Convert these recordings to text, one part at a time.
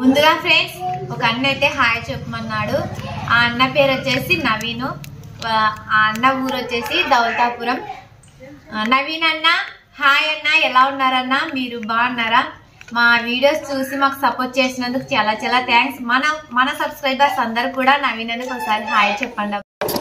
ముందుగా ఫ్రెండ్స్ ఒక అన్న అయితే హాయ్ చెప్పమన్నాడు ఆ అన్న పేరు వచ్చేసి నవీను ఆ అన్న ఊరు వచ్చేసి దౌలతాపురం ఆ, నవీన్ అన్న హాయ్ అన్న ఎలా ఉన్నారన్న మీరు బాగున్నారా మా వీడియోస్ చూసి మాకు సపోర్ట్ చేసినందుకు చాలా చాలా థ్యాంక్స్ మన మన సబ్స్క్రైబర్స్ అందరు కూడా నవీన్ అన్నకి ఒకసారి హాయ్ చెప్పండి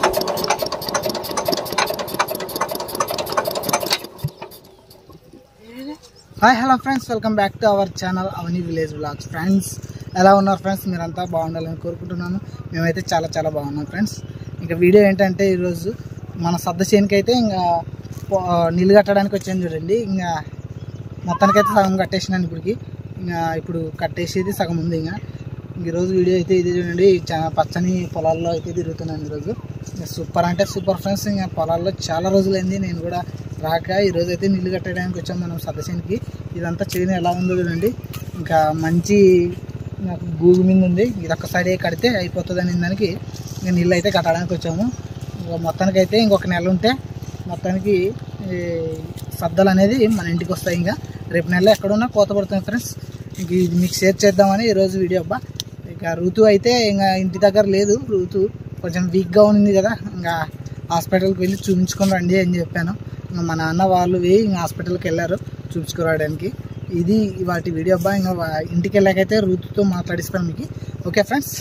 hi hello friends welcome back to our channel Avani village vlogs friends ఎలా ఉన్నారు ఫ్రెండ్స్ మీరంతా బాగుండాలని కోరుకుంటున్నాను మేమైతే చాలా చాలా బాగున్నాం ఫ్రెండ్స్ ఇంకా వీడియో ఏంటంటే ఈరోజు మన సద్ద చేనికి అయితే ఇంకా పో- నీళ్ళు కట్టడానికి వచ్చాను చూడండి ఇంకా మొత్తానికైతే సగం కట్టేసినాను ఇప్పటికి ఇంకా ఇప్పుడు కట్టేసేది సగం ఉంది ఇంకా ఇంక ఈరోజు వీడియో అయితే ఇది చూడండి చాలా పచ్చని పొలాల్లో అయితే తిరుగుతున్నాను ఈరోజు ఇంకా సూపర్ అంటే సూపర్ ఫ్రెండ్స్ ఇంకా పొలాల్లో చాలా రోజులైంది నేను కూడా రాక ఈరోజు అయితే నీళ్ళు కట్టడానికి వచ్చాం మనం సదస్సునికి ఇదంతా చేను ఎలా ఉందో చూడండి ఇంకా మంచి నాకు గూగు మీద ఉంది ఇది ఒక్క సైడే కడితే అయిపోతుంది అనే దానికి ఇంకా నీళ్ళు అయితే కట్టడానికి వచ్చాము ఇంకా మొత్తానికి అయితే ఇంకొక నెల ఉంటే మొత్తానికి ఈ సద్దలు అనేది మన ఇంటికి వస్తాయి ఇంకా రేపు నెలలో ఎక్కడున్నా కోత పడుతుంది ఫ్రెండ్స్ ఇంక ఇది మీకు షేర్ చేద్దామని ఈరోజు వీడియో అబ్బా ఇక ఋతు అయితే ఇంకా ఇంటి దగ్గర లేదు ఋతు కొంచెం వీక్గా ఉంది కదా ఇంకా హాస్పిటల్కి వెళ్ళి చూపించుకొని రండి అని చెప్పాను ఇంకా మా నాన్న వాళ్ళు పోయి ఇంకా హాస్పిటల్కి వెళ్ళారు చూపించుకోవడానికి ఇది వాటి వీడియో అబ్బా ఇంకా వా- ఇంటికి వెళ్ళాకైతే ఋతుతో మాట్లాడిస్తాను మీకు ఓకే ఫ్రెండ్స్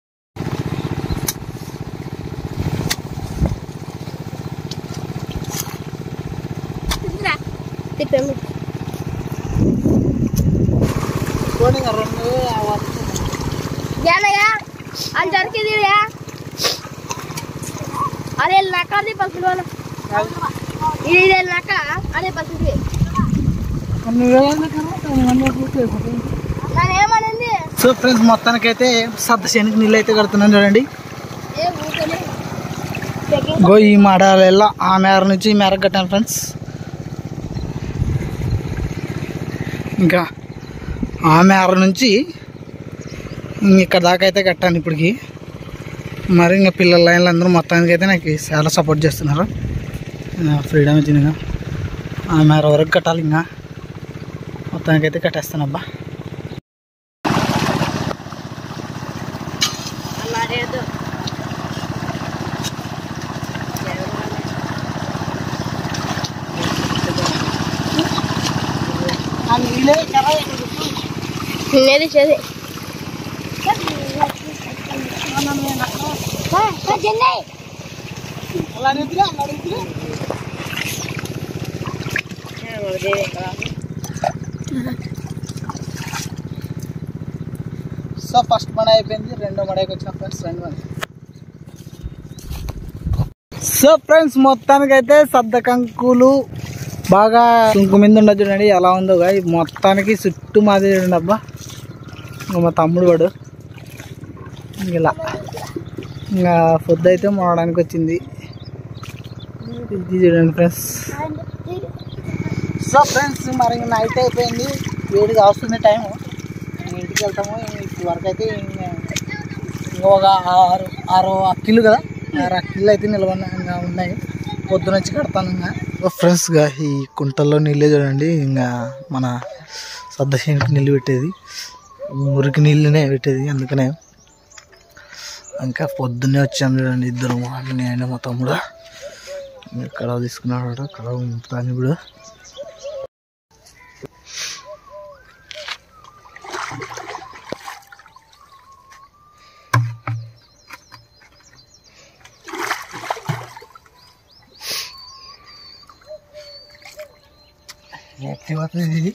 ಏನಯ್ಯ ಅಲ್ಲಿ ಜರ್ಕಿದೀಯ ಅದೇ ನಕ್ಕದಿ ಪಲ್ಸಿಲ್ವಲ್ಲ ಇದೆ ನಕ್ಕ ಅದೇ ಪಲ್ಸಿದ್ವಿ ನಾನು ఏమనింది సో ఫ్రెండ్స్ మొత్తానికైతే సద్ద శనికి నీళ్ళు అయితే కడుతున్నాను చూడండి ఏ ఊరికనే గో ఈ మడాలెల్లా ఆ మేర నుంచి ఈ మేరకు కట్టాను ఫ్రెండ్స్ ఇంకా ఆ మేర నుంచి ఇక్కడ దాకా అయితే కట్టాను ఇప్పటికి మరి ఇంకా పిల్లల లైన్లు అందరూ మొత్తానికి అయితే నాకు చాలా సపోర్ట్ చేస్తున్నారు ఫ్రీడమ్ వచ్చింది ఇంకా ఆ మేర వరకు కట్టాలి ఇంకా మొత్తానికి అయితే కట్టేస్తాను అబ్బా అన్నాడేదో నేది చేది చెన్నై సో ఫస్ట్ మడ అయిపోయింది రెండో మడకి వచ్చిన ఫ్రెండ్స్ రెండు మడ సో ఫ్రెండ్స్ మొత్తానికి అయితే సద్ద కంకులు బాగా కుంకు మీద ఉండదు చూడండి ఎలా ఉందో గా. ఈ మొత్తానికి చుట్టూ మాది చూడండి అబ్బా ఇంకా మా తమ్ముడు వాడు ఇలా ఇంకా ఫుడ్ అయితే మోడడానికి వచ్చింది ఇది చూడండి ఫ్రెండ్స్ సో ఫ్రెండ్స్ మరి నైట్ అయిపోయింది వేడిగా వస్తుంది టైము ఇంటికి వెళ్తాము ఇప్పుడు వరకు అయితే ఇంకా ఒక ఆరు ఆరు అక్కిలు కదా ఆరు అక్కిలు అయితే నిలబడి ఇంకా ఉన్నాయి పొద్దున వచ్చి కడతాను ఇంకా ఫ్రెండ్స్గా ఈ కుంటల్లో నీళ్ళే చూడండి ఇంకా మన సద్దశేనికి నీళ్ళు పెట్టేది మురికి నీళ్ళనే పెట్టేది అందుకనే ఇంకా పొద్దున్నే వచ్చాము చూడండి ఇద్దరు నేను మా తమ్ముడు కడవ తీసుకున్నాడు కడవ ఉంపుతాను ఇప్పుడు ఎట్లా ఇది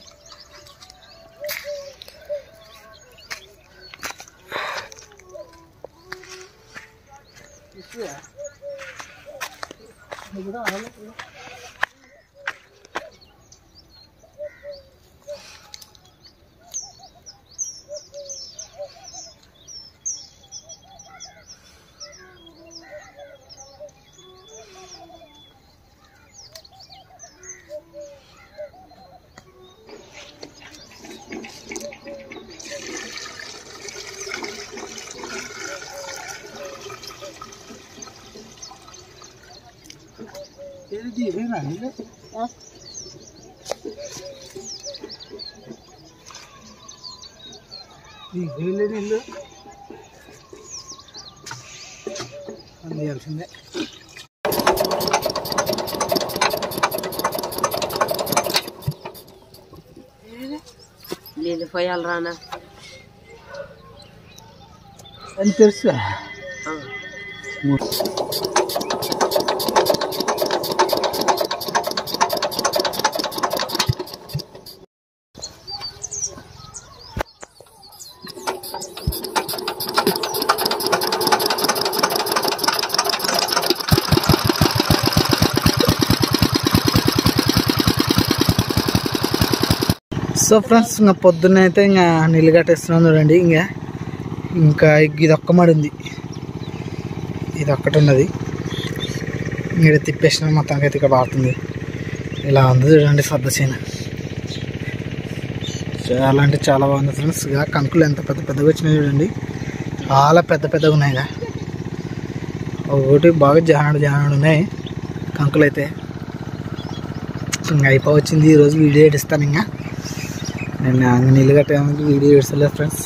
నీళ్ళు నీళ్ళు అందియాల్సిందే నీళ్ళు పోయాలి రానా అని తెలుసు సో ఫ్రెండ్స్ ఇంకా పొద్దున్న అయితే ఇంకా నీళ్ళు కట్టేస్తున్నాం చూడండి ఇంకా ఇంకా ఇది ఒక్క మడి ఉంది ఇది ఒక్కటి ఉన్నది ఇక్కడ తిప్పేసిన మొత్తానికి అయితే ఇక్కడ పారుతుంది ఇలా ఉంది చూడండి సద్ద చేను చాలా అంటే చాలా బాగుంది ఫ్రెండ్స్ ఇక కంకులు ఎంత పెద్ద పెద్దగా వచ్చినాయి చూడండి చాలా పెద్ద పెద్దగా ఉన్నాయి ఇక ఒకటి బాగా జానాడు జానాడు ఉన్నాయి కంకులు అయితే ఇంకా అయిపోవచ్చింది ఈరోజు వీడియో ఎడిస్తాను ఇంకా నేను అంగ నీళ్ళు కట్టడానికి వీడియో ఎడసలేదు ఫ్రెండ్స్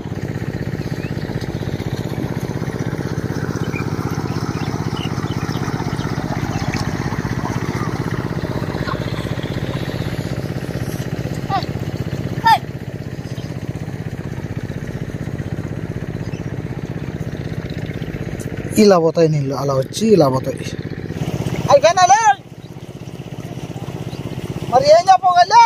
ఇలా పోతాయి నీళ్ళు అలా వచ్చి ఇలా పోతాయి అయిపోయినా మరి ఏం చెప్పగలే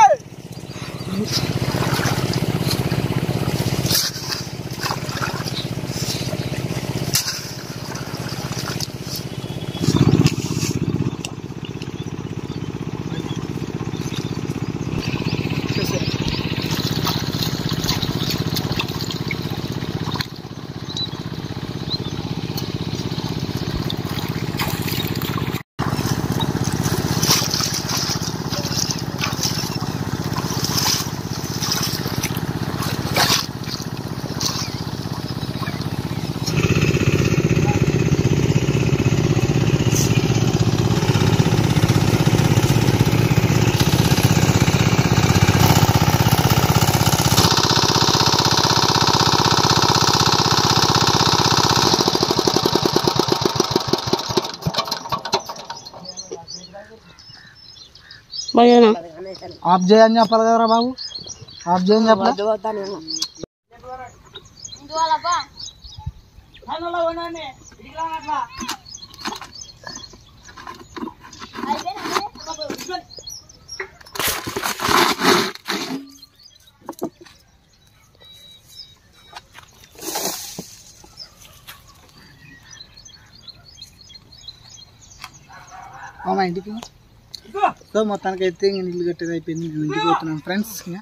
భజన ఆఫ్ చేయని చెప్పాలి కదరా బాబు ఆఫ్ చేయని చెప్పాలి మా ఇంటికి సో మొత్తానికి అయితే ఇంక నీళ్ళు కట్టేది అయిపోయింది ఇంక ఇంటికి పోతున్నాం ఫ్రెండ్స్ ఇంకా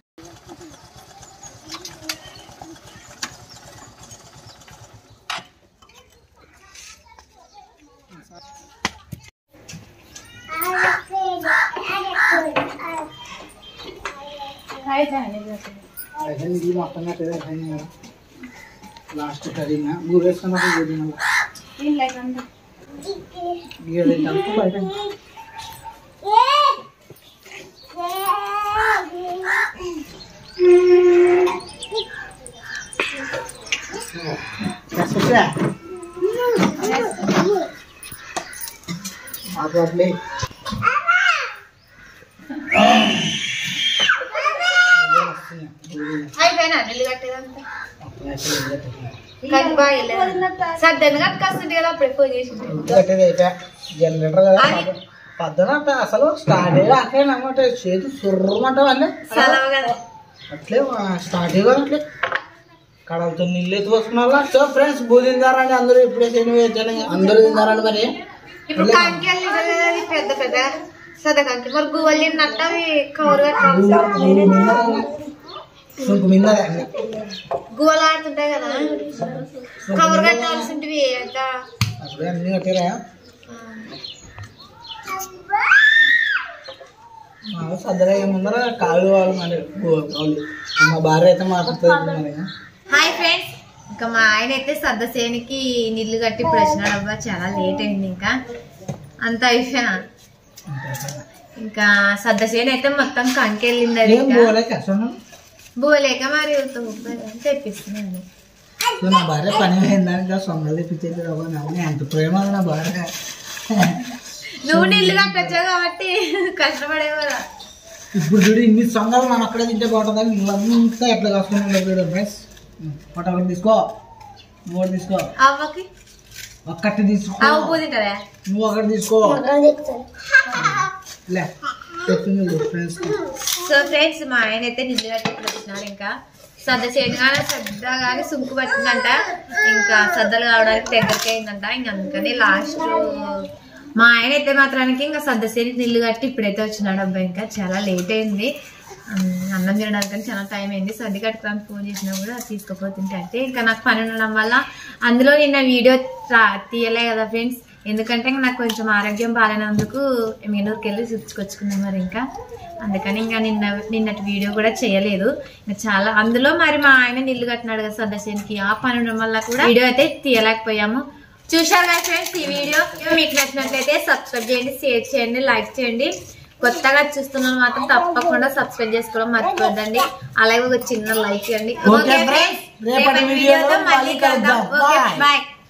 అయితే నీళ్ళు మొత్తం కట్టేది అయిపోయింది కదా లాస్ట్ కర్రీ ఇంకా ఊరు వేసుకున్నప్పుడు గోధుమ గీయలేదు అంతా అయిపోయింది Kasih Apa beli? అయిపోయినా నీళ్ళు కట్టేదంతా కానీ బాగా వెళ్ళేది సర్దను కట్టుకొస్తుంది కదా అప్పుడు ఎక్కువ చేసింది జనరేటర్ కదా అది- పద్దన అసలు స్టార్ట్ అయ్యి అట్లే అనమాట చేతి సుర్రమంటావు అన్నీ సెలవు కదా అట్లే స్టార్ట్ అయ్యి అట్లే కడలతో నీళ్ళు ఎత్తి పోసుకున్నా సో ఫ్రెండ్స్ బూది తిందారండి అందరూ ఇప్పుడే శని వేయించాను అందరూ తిందారండి మరి ఇప్పుడు కంకెళ్ళు ఇవ్వలేదు అది పెద్ద పెద్ద సద కంకి మరి గువ్వలు తిన్నట్టు అవి కవర్ సుంకు మీద అన్నీ గువ్వలు ఆడుతుంటాయి కదా కవర్ కట్టాల్సింటివి ఎంత అప్పుడే అన్ని కట్టారా సద్దగా ఏముందర కాళ్ళు వాళ్ళు మరి వాళ్ళు మా భార్య అయితే మాట్లాడుతుంది మరి హాయ్ ఫ్రెండ్స్ ఇంకా మా ఆయన అయితే సద్దసేనికి నీళ్లు కట్టి ఇప్పుడు వచ్చినాడు అబ్బా చాలా లేట్ అయింది ఇంకా అంత అయిపోయా ఇంకా సద్దసేన అయితే మొత్తం కంకెళ్ళింది అది ఏం ఇంకా. పోలే కష్టం బోలేక మరి తెప్పిస్తున్నాను సో నా భార్య పని అయిందాక సొంగలు తెప్పించేది రాబోని అవును ఎంత ప్రేమ ఉంది నా భార్య నువ్వు నీళ్ళు కట్టొచ్చావు కాబట్టి కష్టపడేవారా ఇప్పుడు చూడు ఇన్ని సొంగలు మనం అక్కడే తింటే బాగుంటుంది ఇల్లంతా ఎట్లా కాసుకుని ఫ్రెండ్స్ ఒకటి ఒకటి తీసుకో నువ్వు ఒకటి తీసుకో అవ్వకి ఒక్కటి తీసుకో అవ్వ పూదింటదా నువ్వు ఒకటి తీసుకో లే చెప్పింది ఫ్రెండ్స్ సో ఫ్రెండ్స్ మా ఆయన అయితే నిల్లు కట్టి ఇప్పుడు వచ్చినాడు ఇంకా సద్ద చేయగానే సద్ద కానీ సుంకు పట్టిందంట ఇంకా సద్దలు కావడానికి దగ్గరికి అయిందంట ఇంక అందుకని లాస్ట్ మా ఆయన అయితే మాత్రానికి ఇంకా సద్ద చేని నిల్లు కట్టి ఇప్పుడైతే వచ్చినాడు అబ్బాయి ఇంకా చాలా లేట్ అయింది ఉమ్, అన్నం తినడానికి చాలా టైం అయింది సర్ది కట్టుకోవడానికి ఫోన్ చేసినా కూడా తీసుకుపోతుంటే అయితే ఇంకా నాకు పని ఉండడం వల్ల అందులో నిన్న వీడియో రా- తీయలే కదా ఫ్రెండ్స్ ఎందుకంటే ఇంకా నాకు కొంచెం ఆరోగ్యం బాగాలేనందుకు మీనూరుకి వెళ్ళి చూపించుకొచ్చుకున్నాం మరి ఇంకా అందుకని ఇంకా నిన్న నిన్నటి వీడియో కూడా చేయలేదు ఇంకా చాలా అందులో మరి మా ఆయన నిల్లు కట్టినాడు కదా సదస్యానికి ఆ పని ఉండడం వల్ల కూడా వీడియో అయితే తీయలేకపోయాము చూశారు కదా ఫ్రెండ్స్ ఈ వీడియో మీకు నచ్చినట్లయితే సబ్స్క్రైబ్ చేయండి షేర్ చేయండి లైక్ చేయండి కొత్తగా చూస్తున్న వాళ్ళు మాత్రం తప్పకుండా సబ్స్క్రైబ్ చేసుకోవడం మర్చిపోద్దండి అలాగే ఒక చిన్న లైక్ ఇవ్వండి Okay, friends. రేపటి వీడియోలో మళ్ళీ కలుద్దాం. Bye. బాయ్